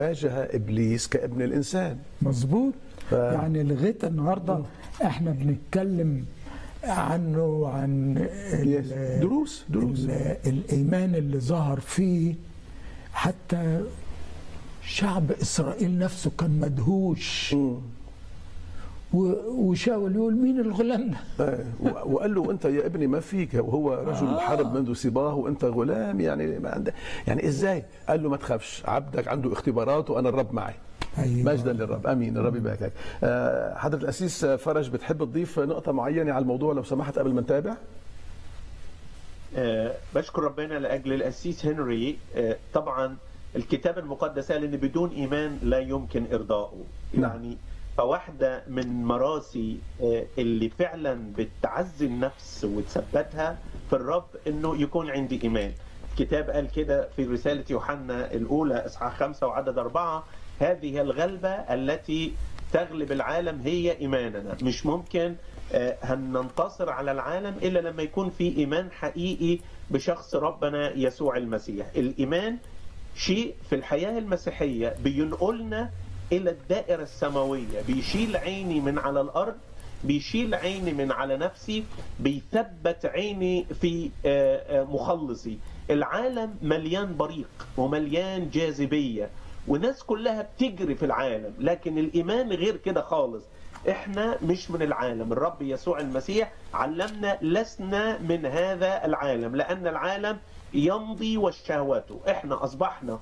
واجه ابليس كابن الانسان مظبوط ف- يعني لغايه النهارده احنا بنتكلم عنه وعن ال- دروس دروس ال- الايمان اللي ظهر فيه حتى شعب اسرائيل نفسه كان مدهوش مم. و- وشاول يقول مين الغلام ده؟ آه، و- وقال له انت يا ابني ما فيك وهو رجل آه. حرب منذ صباه وانت غلام يعني ما عنده يعني ازاي؟ قال له ما تخافش عبدك عنده اختبارات وانا الرب معي أيوة. مجدا للرب امين الرب يباركك آه، حضره الاسيس فرج بتحب تضيف نقطه معينه على الموضوع لو سمحت قبل ما نتابع آه، بشكر ربنا لاجل القسيس هنري آه، طبعا الكتاب المقدس قال ان بدون ايمان لا يمكن ارضائه نعم. يعني فواحده من مراسي آه، اللي فعلا بتعزي النفس وتثبتها في الرب انه يكون عندي ايمان الكتاب قال كده في رساله يوحنا الاولى اصحاح خمسة وعدد أربعة هذه الغلبه التي تغلب العالم هي ايماننا مش ممكن آه، هننتصر على العالم الا لما يكون في ايمان حقيقي بشخص ربنا يسوع المسيح الايمان شيء في الحياه المسيحيه بينقلنا الى الدائره السماويه بيشيل عيني من على الارض بيشيل عيني من على نفسي بيثبت عيني في آه، آه، مخلصي العالم مليان بريق ومليان جاذبيه وناس كلها بتجري في العالم لكن الايمان غير كده خالص احنا مش من العالم الرب يسوع المسيح علمنا لسنا من هذا العالم لان العالم يمضي وشهواته احنا اصبحنا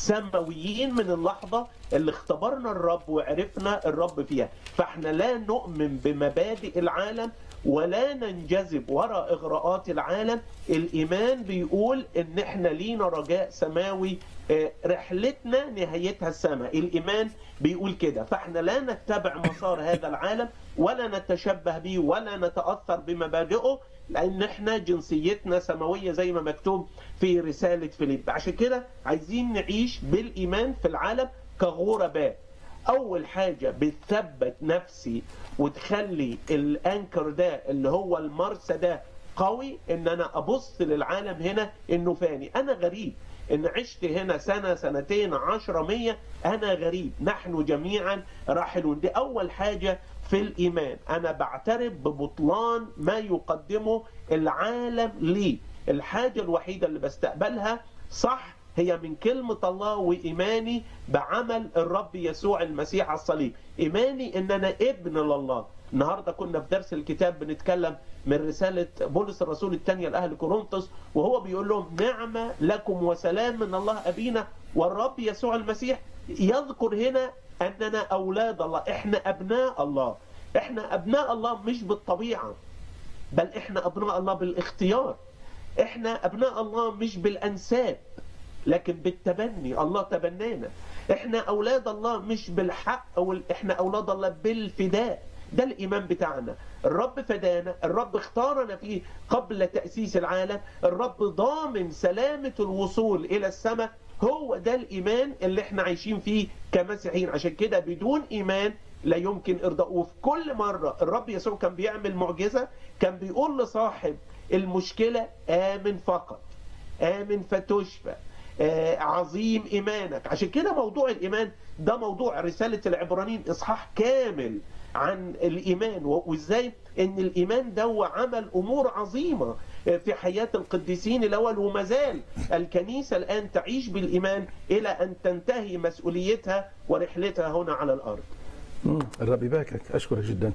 سماويين من اللحظه اللي اختبرنا الرب وعرفنا الرب فيها فاحنا لا نؤمن بمبادئ العالم ولا ننجذب وراء اغراءات العالم الايمان بيقول ان احنا لينا رجاء سماوي آه، رحلتنا نهايتها السماء الايمان بيقول كده فاحنا لا نتبع مسار هذا العالم ولا نتشبه به ولا نتاثر بمبادئه لان احنا جنسيتنا سماويه زي ما مكتوب في رساله فيليب عشان كده عايزين نعيش بالايمان في العالم كغرباء اول حاجه بتثبت نفسي وتخلي الانكر ده اللي هو المرسى ده قوي ان انا ابص للعالم هنا انه فاني انا غريب ان عشت هنا سنه سنتين عشرة مية انا غريب نحن جميعا راحلون دي اول حاجه في الايمان انا بعترف ببطلان ما يقدمه العالم لي الحاجه الوحيده اللي بستقبلها صح هي من كلمة الله وإيماني بعمل الرب يسوع المسيح على الصليب إيماني إن أنا ابن لله النهاردة كنا في درس الكتاب بنتكلم من رسالة بولس الرسول الثانية لأهل كورنثوس وهو بيقول لهم نعمة لكم وسلام من الله أبينا والرب يسوع المسيح يذكر هنا أننا أولاد الله إحنا أبناء الله إحنا أبناء الله مش بالطبيعة بل إحنا أبناء الله بالاختيار إحنا أبناء الله مش بالأنساب لكن بالتبني الله تبنانا احنا اولاد الله مش بالحق او احنا اولاد الله بالفداء ده الايمان بتاعنا الرب فدانا الرب اختارنا فيه قبل تاسيس العالم الرب ضامن سلامه الوصول الى السماء هو ده الايمان اللي احنا عايشين فيه كمسيحيين عشان كده بدون ايمان لا يمكن ارضاء وفي كل مره الرب يسوع كان بيعمل معجزه كان بيقول لصاحب المشكله امن فقط امن فتشفى آه، عظيم ايمانك عشان كده موضوع الايمان ده موضوع رساله العبرانيين اصحاح كامل عن الايمان و- وازاي ان الايمان ده عمل امور عظيمه آه، في حياه القديسين الاول وما زال الكنيسه الان تعيش بالايمان الى ان تنتهي مسؤوليتها ورحلتها هنا على الارض مم. الرب يباركك اشكرك جدا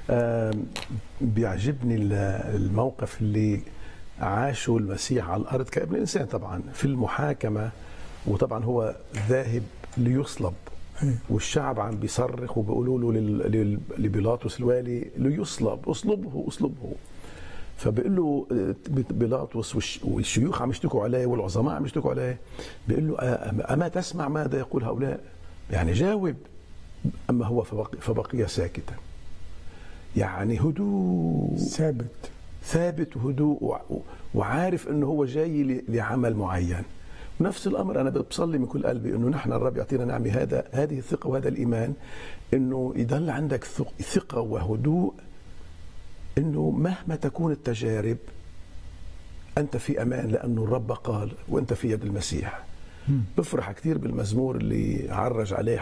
آم، بيعجبني ال- الموقف اللي عاشه المسيح على الارض كابن انسان طبعا في المحاكمه وطبعا هو ذاهب ليصلب والشعب عم بيصرخ وبيقولوا له لل- لل- لبيلاطس الوالي ليصلب اصلبه اصلبه فبيقول له آه، بيلاطس والش- والشيوخ عم يشتكوا عليه والعظماء عم يشتكوا عليه بيقول له آه، اما تسمع ماذا يقول هؤلاء يعني جاوب اما هو فبقي, فبقي ساكتا يعني هدوء ثابت ثابت وهدوء وع- وعارف انه هو جاي ل- لعمل معين نفس الامر انا بصلي من كل قلبي انه نحن الرب يعطينا نعمه هذا هذه الثقه وهذا الايمان انه يضل عندك ثق- ثقه وهدوء انه مهما تكون التجارب انت في امان لانه الرب قال وانت في يد المسيح بفرح كثير بالمزمور اللي عرج عليه